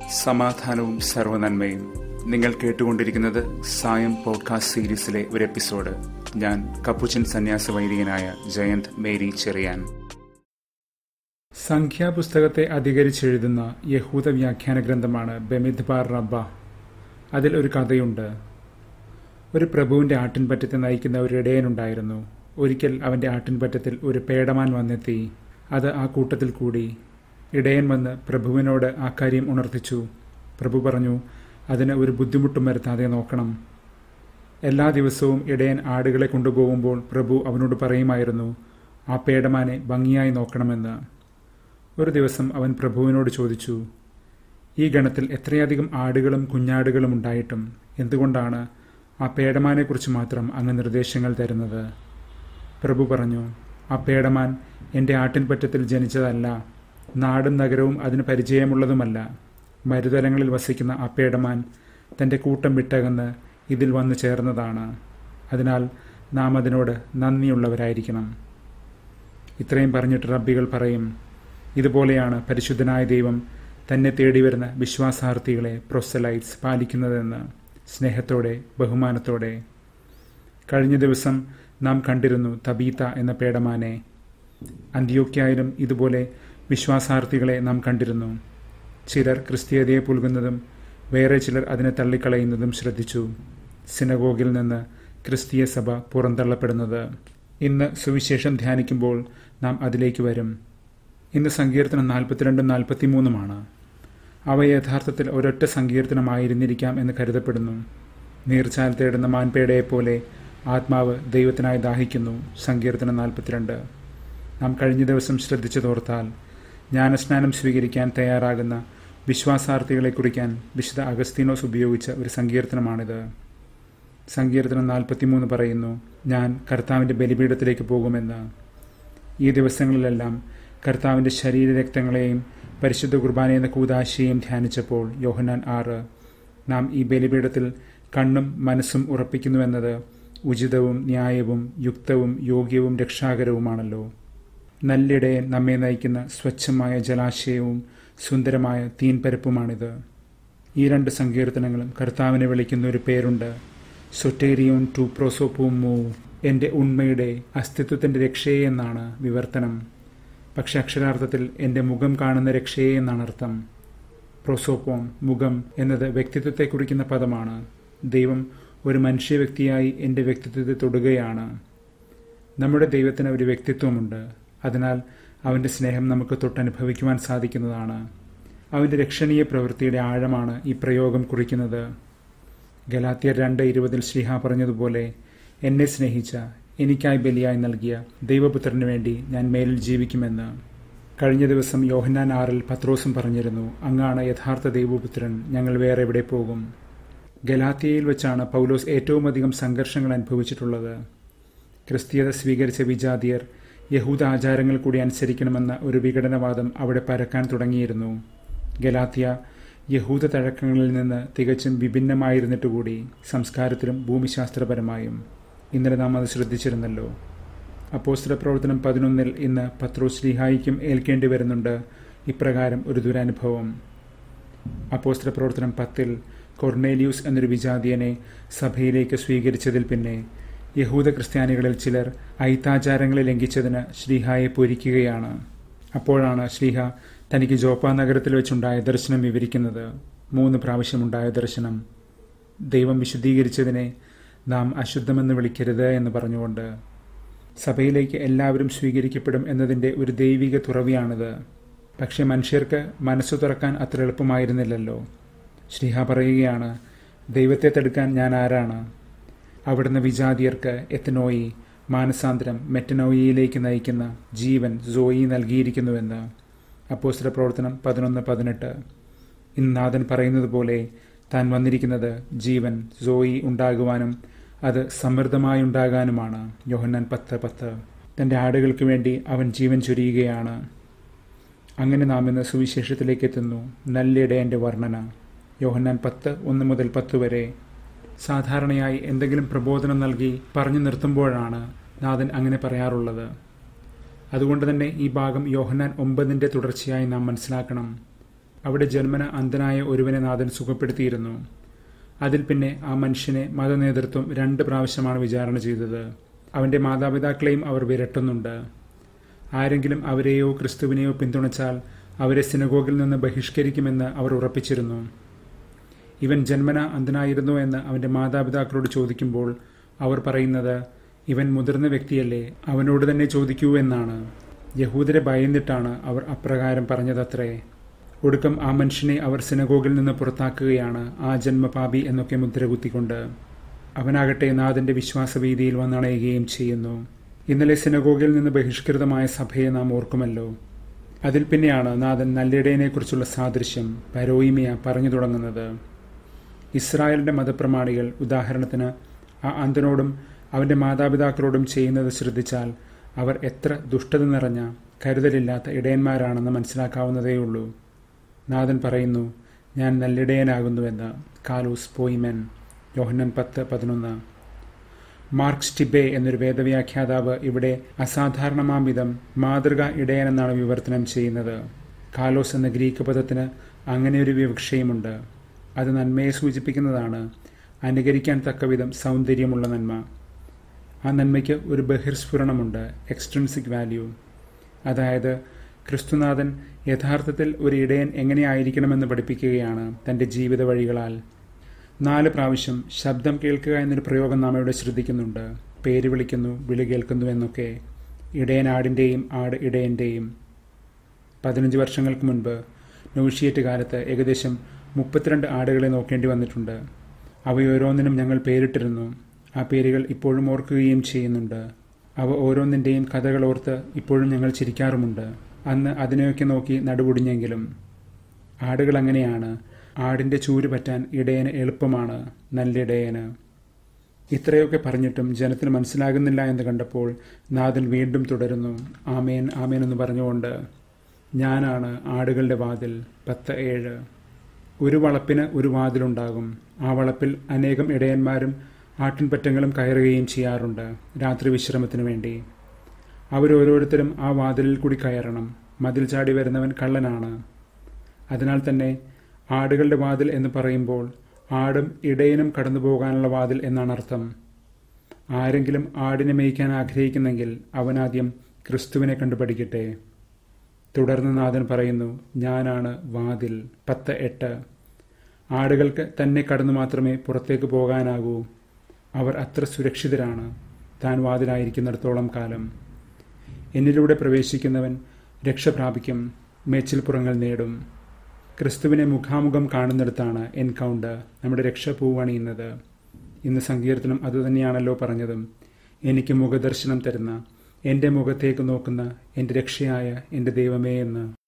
സമാധാനവും സർവനന്മയും നിങ്ങൾ കേട്ടുകൊണ്ടിരിക്കുന്നത് സായം പോഡ്കാസ്റ്റ് സീരീസിലെ ഒരു എപ്പിസോഡ് ഞാൻ കപ്പുച്ചൻ സന്യാസ വൈദികനായ ജയന്ത് മേരി ചെറിയാൻ സംഖ്യാപുസ്തകത്തെ അധികരിച്ചെഴുതുന്ന യഹൂദ വ്യാഖ്യാന ഗ്രന്ഥമാണ് ബെമിദ്ബാർ റബ്ബ അതിൽ ഒരു കഥയുണ്ട് ഒരു പ്രഭുവിന്റെ ആട്ടിൻപറ്റത്തെ നയിക്കുന്ന ഒരു ഇടയനുണ്ടായിരുന്നു ഒരിക്കൽ അവന്റെ ആട്ടിൻപറ്റത്തിൽ ഒരു പേടമാൻ വന്നെത്തി അത് ആ കൂട്ടത്തിൽ കൂടി ഇടയൻ വന്ന് പ്രഭുവിനോട് ആ കാര്യം ഉണർത്തിച്ചു പ്രഭു പറഞ്ഞു അതിന് ഒരു ബുദ്ധിമുട്ടും വരുത്താതെ നോക്കണം എല്ലാ ദിവസവും ഇടയൻ ആടുകളെ കൊണ്ടുപോകുമ്പോൾ പ്രഭു അവനോട് പറയുമായിരുന്നു ആ പേടമാനെ ഭംഗിയായി നോക്കണമെന്ന് ഒരു ദിവസം അവൻ പ്രഭുവിനോട് ചോദിച്ചു ഈ ഗണത്തിൽ എത്രയധികം ആടുകളും കുഞ്ഞാടുകളും ഉണ്ടായിട്ടും എന്തുകൊണ്ടാണ് ആ പേടമാനെക്കുറിച്ച് മാത്രം അങ്ങ് നിർദ്ദേശങ്ങൾ തരുന്നത് പ്രഭു പറഞ്ഞു ആ പേടമാൻ എൻ്റെ ആട്ടിൻപറ്റത്തിൽ ജനിച്ചതല്ല നാടും നഗരവും അതിന് പരിചയമുള്ളതുമല്ല മരുതലങ്ങളിൽ വസിക്കുന്ന ആ പേടമാൻ തൻ്റെ കൂട്ടം വിട്ടകന്ന് ഇതിൽ വന്നു ചേർന്നതാണ് അതിനാൽ നാം അതിനോട് നന്ദിയുള്ളവരായിരിക്കണം ഇത്രയും പറഞ്ഞിട്ട് റബ്ബികൾ പറയും ഇതുപോലെയാണ് പരിശുദ്ധനായ ദൈവം തന്നെ തേടി വരുന്ന വിശ്വാസാർത്ഥികളെ പ്രൊസലൈറ്റ്സ് പാലിക്കുന്നതെന്ന് സ്നേഹത്തോടെ ബഹുമാനത്തോടെ കഴിഞ്ഞ ദിവസം നാം കണ്ടിരുന്നു തബീത്ത എന്ന പേടമാനെ അന്ത്യോക്യായാലും ഇതുപോലെ വിശ്വാസാർത്ഥികളെ നാം കണ്ടിരുന്നു ചിലർ ക്രിസ്തീയതയെ പുൽകുന്നതും വേറെ ചിലർ അതിനെ തള്ളിക്കളയുന്നതും ശ്രദ്ധിച്ചു സിനഗോഗിൽ നിന്ന് ക്രിസ്തീയ സഭ പുറന്തള്ളപ്പെടുന്നത് ഇന്ന് സുവിശേഷം ധ്യാനിക്കുമ്പോൾ നാം അതിലേക്ക് വരും ഇന്ന് സങ്കീർത്തനം നാൽപ്പത്തിരണ്ടും നാൽപ്പത്തിമൂന്നുമാണ് അവ യഥാർത്ഥത്തിൽ ഒരൊറ്റ സങ്കീർത്തനമായിരുന്നിരിക്കാം എന്ന് കരുതപ്പെടുന്നു നീർച്ചാൽ തേടുന്ന മാൻപേടയെ പോലെ ആത്മാവ് ദൈവത്തിനായി ദാഹിക്കുന്നു സങ്കീർത്തനം നാൽപ്പത്തിരണ്ട് നാം കഴിഞ്ഞ ദിവസം ശ്രദ്ധിച്ചു തോർത്താൽ ജ്ഞാനസ്നാനം സ്വീകരിക്കാൻ തയ്യാറാകുന്ന വിശ്വാസാർത്ഥികളെ കുറിക്കാൻ വിശുദ്ധ അഗസ്തീനോസ് ഉപയോഗിച്ച ഒരു സങ്കീർത്തനമാണിത് സങ്കീർത്തനം നാൽപ്പത്തിമൂന്ന് പറയുന്നു ഞാൻ കർത്താവിൻ്റെ ബലിപീഠത്തിലേക്ക് പോകുമെന്ന് ഈ ദിവസങ്ങളിലെല്ലാം കർത്താവിൻ്റെ ശരീരരക്തങ്ങളെയും പരിശുദ്ധ കുർബാന എന്ന കൂതാശയെയും ധ്യാനിച്ചപ്പോൾ യോഹനാൻ ആറ് നാം ഈ ബലിപീഠത്തിൽ കണ്ണും മനസ്സും ഉറപ്പിക്കുന്നുവെന്നത് ഉചിതവും ന്യായവും യുക്തവും യോഗ്യവും രക്ഷാകരവുമാണല്ലോ നല്ലിടയൻ നമ്മെ നയിക്കുന്ന സ്വച്ഛമായ ജലാശയവും സുന്ദരമായ തീൻപരപ്പുമാണിത് ഈ രണ്ട് സങ്കീർത്തനങ്ങളും കർത്താവിനെ വിളിക്കുന്ന ഒരു പേരുണ്ട് സൊറ്റേരിയോൻ ടു പ്രോസോപ്പുമോ എൻ്റെ ഉണ്മയുടെ അസ്തിത്വത്തിൻ്റെ രക്ഷയെ എന്നാണ് വിവർത്തനം പക്ഷെ അക്ഷരാർത്ഥത്തിൽ എൻ്റെ മുഖം കാണുന്ന രക്ഷയെ എന്നാണ് അർത്ഥം പ്രോസോപ്പോം മുഖം എന്നത് വ്യക്തിത്വത്തെ കുറിക്കുന്ന പദമാണ് ദൈവം ഒരു മനുഷ്യ വ്യക്തിയായി എൻ്റെ വ്യക്തിത്വത്തെ തൊടുകയാണ് നമ്മുടെ ദൈവത്തിന് ഒരു വ്യക്തിത്വമുണ്ട് അതിനാൽ അവൻ്റെ സ്നേഹം നമുക്ക് തൊട്ടനുഭവിക്കുവാൻ സാധിക്കുന്നതാണ് അവൻ്റെ രക്ഷണീയ പ്രവൃത്തിയുടെ ആഴമാണ് ഈ പ്രയോഗം കുറിക്കുന്നത് ഗലാത്തിയർ രണ്ട് ഇരുപതിൽ ശ്രീഹ പറഞ്ഞതുപോലെ എന്നെ സ്നേഹിച്ച എനിക്കായി ബലിയായി നൽകിയ ദൈവപുത്രന് വേണ്ടി ഞാൻ മേലിൽ ജീവിക്കുമെന്ന് കഴിഞ്ഞ ദിവസം യോഹന്നാൻ ആറിൽ പത്രോസും പറഞ്ഞിരുന്നു അങ്ങാണ് യഥാർത്ഥ ദൈവപുത്രൻ ഞങ്ങൾ വേറെ എവിടെ പോകും ഗലാത്തിയയിൽ വെച്ചാണ് പൗലോസ് ഏറ്റവും അധികം സംഘർഷങ്ങൾ അനുഭവിച്ചിട്ടുള്ളത് ക്രിസ്തീയത സ്വീകരിച്ച വിജാതിയർ യഹൂദ ആചാരങ്ങൾ കൂടി അനുസരിക്കണമെന്ന ഒരു വിഘടനവാദം അവിടെ പരക്കാൻ തുടങ്ങിയിരുന്നു ഗലാത്തിയ യഹൂദ തഴക്കങ്ങളിൽ നിന്ന് തികച്ചും വിഭിന്നമായിരുന്നിട്ടുകൂടി സംസ്കാരത്തിലും ഭൂമിശാസ്ത്രപരമായും ഇന്നലെ നാം അത് ശ്രദ്ധിച്ചിരുന്നല്ലോ അപ്പോസ്തല പ്രവർത്തനം പതിനൊന്നിൽ ഇന്ന് പത്രോസ് ലിഹായിക്കും ഏൽക്കേണ്ടി വരുന്നുണ്ട് ഇപ്രകാരം ഒരു ദുരനുഭവം അപ്പോസ്തല പ്രവർത്തനം പത്തിൽ കൊർണേലിയൂസ് എന്നൊരു വിജാതിയനെ സഭയിലേക്ക് സ്വീകരിച്ചതിൽ പിന്നെ യഹൂദ ക്രിസ്ത്യാനികളിൽ ചിലർ ഐത്താചാരങ്ങളെ ലംഘിച്ചതിന് ശ്രീഹായെ പൊരിക്കുകയാണ് അപ്പോഴാണ് ശ്രീഹ തനിക്ക് ജോപ്പ നഗരത്തിൽ വെച്ചുണ്ടായ ദർശനം വിവരിക്കുന്നത് മൂന്ന് പ്രാവശ്യമുണ്ടായ ദർശനം ദൈവം വിശുദ്ധീകരിച്ചതിനെ നാം അശുദ്ധമെന്ന് വിളിക്കരുത് എന്ന് പറഞ്ഞുകൊണ്ട് സഭയിലേക്ക് എല്ലാവരും സ്വീകരിക്കപ്പെടും എന്നതിൻ്റെ ഒരു ദൈവിക തുറവിയാണിത് പക്ഷേ മനുഷ്യർക്ക് മനസ്സു തുറക്കാൻ അത്ര എളുപ്പമായിരുന്നില്ലല്ലോ ശ്രീഹ പറയുകയാണ് ദൈവത്തെ തടുക്കാൻ ഞാൻ ആരാണ് അവിടുന്ന് വിജാതിയർക്ക് എത്തനോയി മാനസാന്തരം മെറ്റനോയിയിലേക്ക് നയിക്കുന്ന ജീവൻ സോയി നൽകിയിരിക്കുന്നുവെന്ന് അപ്പോസ്റ്റല പ്രവർത്തനം പതിനൊന്ന് പതിനെട്ട് ഇന്ന് നാഥൻ പറയുന്നത് പോലെ താൻ വന്നിരിക്കുന്നത് ജീവൻ സോയി ഉണ്ടാകുവാനും അത് സമൃദ്ധമായി ഉണ്ടാകാനുമാണ് യോഹന്നാൻ പത്ത് പത്ത് തൻ്റെ ആടുകൾക്ക് വേണ്ടി അവൻ ജീവൻ ചൊരിയുകയാണ് അങ്ങനെ നാം ഇന്ന് സുവിശേഷത്തിലേക്ക് എത്തുന്നു നല്ലിടയൻ്റെ വർണ്ണന യോഹന്നാൻ പത്ത് ഒന്ന് മുതൽ പത്ത് വരെ സാധാരണയായി എന്തെങ്കിലും പ്രബോധനം നൽകി പറഞ്ഞു നിർത്തുമ്പോഴാണ് നാഥൻ അങ്ങനെ പറയാറുള്ളത് അതുകൊണ്ട് തന്നെ ഈ ഭാഗം യോഹന്നാൻ ഒമ്പതിൻ്റെ തുടർച്ചയായി നാം മനസ്സിലാക്കണം അവിടെ ജന്മന അന്ധനായ ഒരുവനെ നാഥൻ സുഖപ്പെടുത്തിയിരുന്നു അതിൽ പിന്നെ ആ മനുഷ്യനെ മതനേതൃത്വം രണ്ട് പ്രാവശ്യമാണ് വിചാരണ ചെയ്തത് അവന്റെ മാതാപിതാക്കളെയും അവർ വിരട്ടുന്നുണ്ട് ആരെങ്കിലും അവരെയോ ക്രിസ്തുവിനെയോ പിന്തുണച്ചാൽ അവരെ സിനഗോഗിൽ നിന്ന് ബഹിഷ്കരിക്കുമെന്ന് അവർ ഉറപ്പിച്ചിരുന്നു ഇവൻ ജന്മന അന്ധനായിരുന്നോ എന്ന് അവന്റെ മാതാപിതാക്കളോട് ചോദിക്കുമ്പോൾ അവർ പറയുന്നത് ഇവൻ മുതിർന്ന വ്യക്തിയല്ലേ അവനോട് തന്നെ ചോദിക്കൂ എന്നാണ് യഹൂദരെ ഭയന്നിട്ടാണ് അവർ അപ്രകാരം പറഞ്ഞതത്രേ ഒടുക്കം ആ മനുഷ്യനെ അവർ സിനഗോഗിൽ നിന്ന് പുറത്താക്കുകയാണ് ആ ജന്മപാപി എന്നൊക്കെ മുദ്രകുത്തിക്കൊണ്ട് അവനാകട്ടെ നാഥന്റെ വിശ്വാസവീതിയിൽ വന്നണയുകയും ചെയ്യുന്നു ഇന്നലെ സിനഗോഗിൽ നിന്ന് ബഹിഷ്കൃതമായ സഭയെ നാം ഓർക്കുമല്ലോ അതിൽ പിന്നെയാണ് നാഥൻ നല്ലിടയനെക്കുറിച്ചുള്ള സാദൃശ്യം പരോയിമിയ പറഞ്ഞു തുടങ്ങുന്നത് ഇസ്രായേലിന്റെ മതപ്രമാണികൾ ഉദാഹരണത്തിന് ആ അന്തനോടും അവന്റെ മാതാപിതാക്കളോടും ചെയ്യുന്നത് ശ്രദ്ധിച്ചാൽ അവർ എത്ര ദുഷ്ടത നിറഞ്ഞ കരുതലില്ലാത്ത ഇടയന്മാരാണെന്ന് മനസ്സിലാക്കാവുന്നതേയുള്ളൂ നാഥൻ പറയുന്നു ഞാൻ നല്ലിടയനാകുന്നുവെന്ന് കാലൂസ് പോയിമെൻ യോഹന്നൻ പത്ത് പതിനൊന്ന് മാർക്സ് ടിബെ എന്നൊരു വേദവ്യാഖ്യാതാവ് ഇവിടെ അസാധാരണമാം വിധം മാതൃക ഇടയൻ എന്നാണ് വിവർത്തനം ചെയ്യുന്നത് കാലോസ് എന്ന ഗ്രീക്ക് പദത്തിന് അങ്ങനെയൊരു വിവക്ഷയുമുണ്ട് അത് നന്മയെ സൂചിപ്പിക്കുന്നതാണ് അനുകരിക്കാൻ തക്കവിധം സൗന്ദര്യമുള്ള നന്മ ആ നന്മയ്ക്ക് ഒരു ബഹിർസ്ഫുരണമുണ്ട് എക്സ്ട്രൻസിക് വാല്യൂ അതായത് ക്രിസ്തുനാഥൻ യഥാർത്ഥത്തിൽ ഒരു ഇടയൻ എങ്ങനെയായിരിക്കണമെന്ന് പഠിപ്പിക്കുകയാണ് തന്റെ ജീവിത വഴികളാൽ നാല് പ്രാവശ്യം ശബ്ദം കേൾക്കുക എന്നൊരു പ്രയോഗം നാം ഇവിടെ ശ്രദ്ധിക്കുന്നുണ്ട് പേര് വിളിക്കുന്നു വിളി കേൾക്കുന്നു എന്നൊക്കെ ഇടയൻ ആടിൻ്റെയും ആട് ഇടയൻ്റെയും പതിനഞ്ച് വർഷങ്ങൾക്ക് മുൻപ് നൗഷിയേറ്റ് കാലത്ത് ഏകദേശം മുപ്പത്തിരണ്ട് ആടുകളെ നോക്കേണ്ടി വന്നിട്ടുണ്ട് അവയോരോന്നിനും ഞങ്ങൾ പേരിട്ടിരുന്നു ആ പേരുകൾ ഇപ്പോഴും ഓർക്കുകയും ചെയ്യുന്നുണ്ട് അവ ഓരോന്നിൻ്റെയും കഥകൾ ഓർത്ത് ഇപ്പോഴും ഞങ്ങൾ ചിരിക്കാറുമുണ്ട് അന്ന് അതിനെയൊക്കെ നോക്കി നടുപൊടിഞ്ഞെങ്കിലും ആടുകൾ അങ്ങനെയാണ് ആടിന്റെ ചൂര് പറ്റാൻ ഇടയന് എളുപ്പമാണ് നല്ലിടയന് ഇത്രയൊക്കെ പറഞ്ഞിട്ടും ജനത്തിന് മനസ്സിലാകുന്നില്ല എന്ന് കണ്ടപ്പോൾ നാഥൻ വീണ്ടും തുടരുന്നു ആമേൻ ആമേൻ എന്ന് പറഞ്ഞുകൊണ്ട് ഞാനാണ് ആടുകളുടെ വാതിൽ പത്ത് ഏഴ് ഒരു വളപ്പിന് ഒരു വാതിലുണ്ടാകും ആ വളപ്പിൽ അനേകം ഇടയന്മാരും ആട്ടിൻപറ്റങ്ങളും കയറുകയും ചെയ്യാറുണ്ട് രാത്രി വിശ്രമത്തിനു വേണ്ടി അവരോരോരുത്തരും ആ വാതിലിൽ കൂടി കയറണം മതിൽ ചാടി വരുന്നവൻ കള്ളനാണ് അതിനാൽ തന്നെ ആടുകളുടെ വാതിൽ എന്ന് പറയുമ്പോൾ ആടും ഇടയനും കടന്നു പോകാനുള്ള വാതിൽ എന്നാണ് അർത്ഥം ആരെങ്കിലും ആടിനെ മേയ്ക്കാൻ ആഗ്രഹിക്കുന്നെങ്കിൽ അവനാദ്യം ക്രിസ്തുവിനെ കണ്ടുപഠിക്കട്ടെ തുടർന്ന് നാഥൻ പറയുന്നു ഞാനാണ് വാതിൽ പത്ത് എട്ട് ആടുകൾക്ക് തന്നെ കടന്നു മാത്രമേ പുറത്തേക്ക് പോകാനാകൂ അവർ അത്ര സുരക്ഷിതരാണ് താൻ വാതിലായിരിക്കുന്നിടത്തോളം കാലം എന്നിലൂടെ പ്രവേശിക്കുന്നവൻ രക്ഷ പ്രാപിക്കും മേച്ചിൽപ്പുറങ്ങൾ നേടും ക്രിസ്തുവിനെ മുഖാമുഖം കാണുന്നിടത്താണ് എൻകൗണ്ടർ നമ്മുടെ രക്ഷ പൂവണിയുന്നത് ഇന്ന് സങ്കീർത്തനം അതുതന്നെയാണല്ലോ പറഞ്ഞതും എനിക്ക് മുഖദർശനം തരുന്ന എൻ്റെ മുഖത്തേക്ക് നോക്കുന്ന എൻ്റെ രക്ഷയായ എൻ്റെ ദൈവമേ എന്ന്